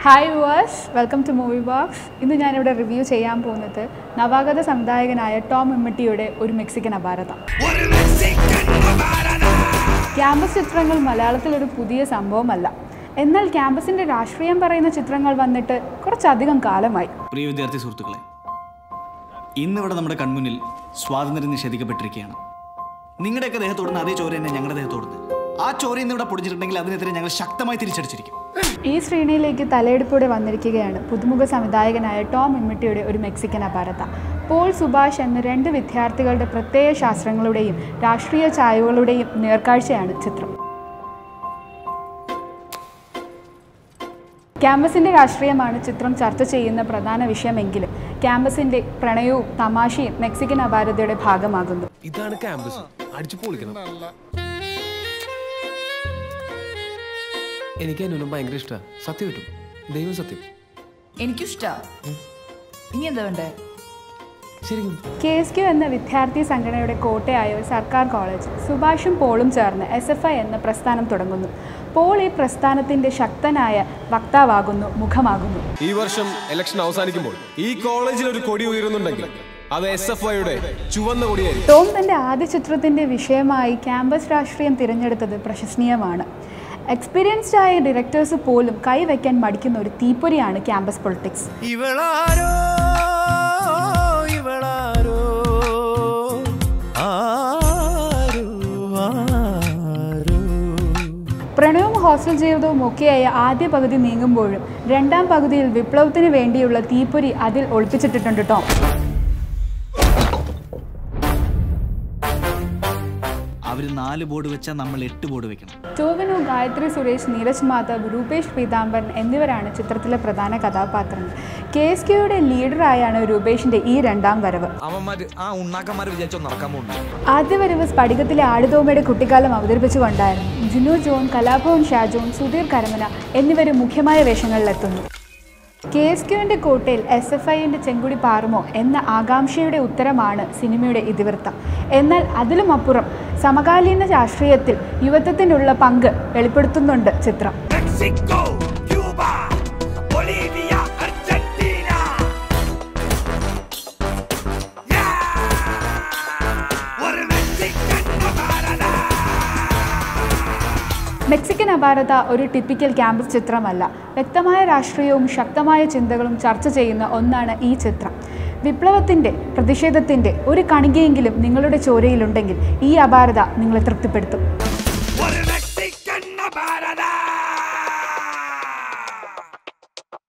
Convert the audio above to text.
hi viewers welcome to movie box ഇന്ന് ഞാനിവിടെ review ചെയ്യാൻ പോകുന്നത് നവാഗത സംവിധായകനായ ടോം ഇമ്മട്ടിയുടെ ഒരു മെക്സിക്കൻ അപാരത ക്യാമ്പസ് ചിത്രങ്ങൾ മലയാളത്തിൽ ഒരു പുതിയ സംഭവമല്ല എന്നാൽ ക്യാമ്പസിൻ്റെ രാഷ്ട്രീയം പറയുന്ന ചിത്രങ്ങൾ വന്നിട്ട് കുറച്ചധികം കാലമായി പ്രിയ വിദ്യാർത്ഥി സുഹൃത്തുക്കളെ ഇന്നിവിടെ നമ്മുടെ കൺമുന്നിൽ സ്വാതന്ത്ര്യം നിഷേധിക്കപ്പെട്ടിരിക്കുകയാണ് നിങ്ങളുടെയൊക്കെ ദേഹത്തോടുന്ന അതേ ചോര തന്നെ ഞങ്ങളുടെ ദേഹത്തോടുന്നത് ആ ചോര ഇന്ന് ഇവിടെ പൊടിച്ചിട്ടുണ്ടെങ്കിൽ അതിനെതിരെ ഞങ്ങൾ ശക്തമായി തിരിച്ചടിച്ചിരിക്കും ഈ ശ്രേണിയിലേക്ക് തലയെടുപ്പോടെ വന്നിരിക്കുകയാണ് പുതുമുഖ സംവിധായകനായ ടോം ഇമ്മിട്ടിയുടെ ഒരു മെക്സിക്കൻ അപാരത പോൾ സുഭാഷ് എന്ന രണ്ട് വിദ്യാർത്ഥികളുടെ പ്രത്യയ ശാസ്ത്രങ്ങളുടെയും രാഷ്ട്രീയ ചായവുകളുടെയും നേർക്കാഴ്ചയാണ് ചിത്രം ക്യാമ്പസിൻ്റെ രാഷ്ട്രീയമാണ് ചിത്രം ചർച്ച ചെയ്യുന്ന പ്രധാന വിഷയമെങ്കിലും ക്യാമ്പസിൻ്റെ പ്രണയവും തമാശയും മെക്സിക്കൻ അപാരതയുടെ ഭാഗമാകുന്നു ഇതാണ് ക്യാമ്പസ് അടിച്ചു പൊളിക്കണം എനിക്ക് അനുവിനും ഭയങ്കര ഇഷ്ടമാണ് സത്യം കിട്ടും ദൈവം സത്യം എനിക്കിഷ്ടാ ഇനി എന്താ വേണ്ടേ ശരിക്കും കെ എസ് ക്യു എന്ന വിദ്യാർത്ഥി സംഘടനയുടെ കോട്ടയായ ഒരു സർക്കാർ കോളേജ് സുഭാഷും പോളും ചേർന്ന് എസ് എഫ് ഐ എന്ന പ്രസ്ഥാനം തുടങ്ങുന്നു പോൾ ഈ പ്രസ്ഥാനത്തിൻ്റെ ശക്തനായ വക്താവാകുന്നു മുഖമാകുന്നു ഈ വർഷം ഇലക്ഷൻ അവസാനിക്കുമ്പോൾ ഈ കോളേജിൽ ഒരു കൊടി ഉയരുന്നുണ്ടെങ്കിൽ അത് എസ് എഫ് ഐയുടെ ചുവന്ന കൊടിയായിരിക്കും ടോം തൻ്റെ ആദ്യ ചിത്രത്തിൻ്റെ വിഷയമായി ക്യാമ്പസ് രാഷ്ട്രീയം തിരഞ്ഞെടുത്തത് പ്രശംസനീയമാണ് എക്സ്പീരിയൻസ്ഡ് ആയ ഡയറക്ടേഴ്സ് പോലും കൈവയ്ക്കാൻ മടിക്കുന്ന ഒരു തീപ്പൊരിയാണ് ക്യാമ്പസ് പൊളിറ്റിക്സ് ഇവളാരോ ഇവളാരോ ആരോ ആരോ പ്രണയവും ഹോസ്റ്റൽ ജീവിതവും ഒക്കെയായ ആദ്യ പകുതി നീങ്ങുമ്പോഴും രണ്ടാം പകുതിയിൽ വിപ്ലവത്തിന് വേണ്ടിയുള്ള തീപ്പൊരി അതിൽ ഒളിപ്പിച്ചിട്ടിട്ടുണ്ട് ടോം അവർ നാല് ബോർഡ് വെച്ചാൽ നമ്മൾ എട്ട് ബോർഡ് വെക്കണം ടോവിനു ഗായത്രി സുരേഷ് നീരജ് മാധവ് രൂപേഷ് പീതാംബരൻ എന്നിവരാണ് ചിത്രത്തിലെ പ്രധാന കഥാപാത്രങ്ങൾ കെ എസ് കെയുടെ ലീഡറായാണ് രൂപേഷിന്റെ ഈ രണ്ടാം വരവ് അവന്മാര് ആ ഉണ്ണാക്കന്മാര് വിചാരിച്ചോ നടക്കാൻ പോകുന്നു ആദ്യ വരവ് സ്ഫടികത്തിലെ ആടുതോമയുടെ കുട്ടിക്കാലം അവതരിപ്പിച്ചുകൊണ്ടായിരുന്നു ജിനു ജോൺ കലാഭവൻ ഷാജോൺ സുധീർ കരമന എന്നിവരും മുഖ്യമായ വേഷങ്ങളിലെത്തുന്നു കെ എസ് ക്യുവിൻ്റെ കോട്ടയിൽ എസ് എഫ് ഐൻ്റെ ചെങ്കുടി പാറുമോ എന്ന ആകാംക്ഷയുടെ ഉത്തരമാണ് സിനിമയുടെ ഇതിവൃത്തം എന്നാൽ അതിലുമപ്പുറം സമകാലീന രാഷ്ട്രീയത്തിൽ യുവത്വത്തിനുള്ള പങ്ക് വെളിപ്പെടുത്തുന്നുണ്ട് ചിത്രം Mexico Cuba Bolivia Argentina Oru Mexican Aparatha Mexican Aparatha ഒരു ടിപ്പിക്കൽ ക്യാമ്പസ് ചിത്രമല്ല വ്യക്തമായ രാഷ്ട്രീയവും ശക്തമായ ചിന്തകളും ചർച്ച ചെയ്യുന്ന ഒന്നാണ് ഈ ചിത്രം വിപ്ലവത്തിൻ്റെ പ്രതിഷേധത്തിൻ്റെ ഒരു കണികയെങ്കിലും നിങ്ങളുടെ ചോരയിലുണ്ടെങ്കിൽ ഈ അപാരത നിങ്ങളെ തൃപ്തിപ്പെടുത്തും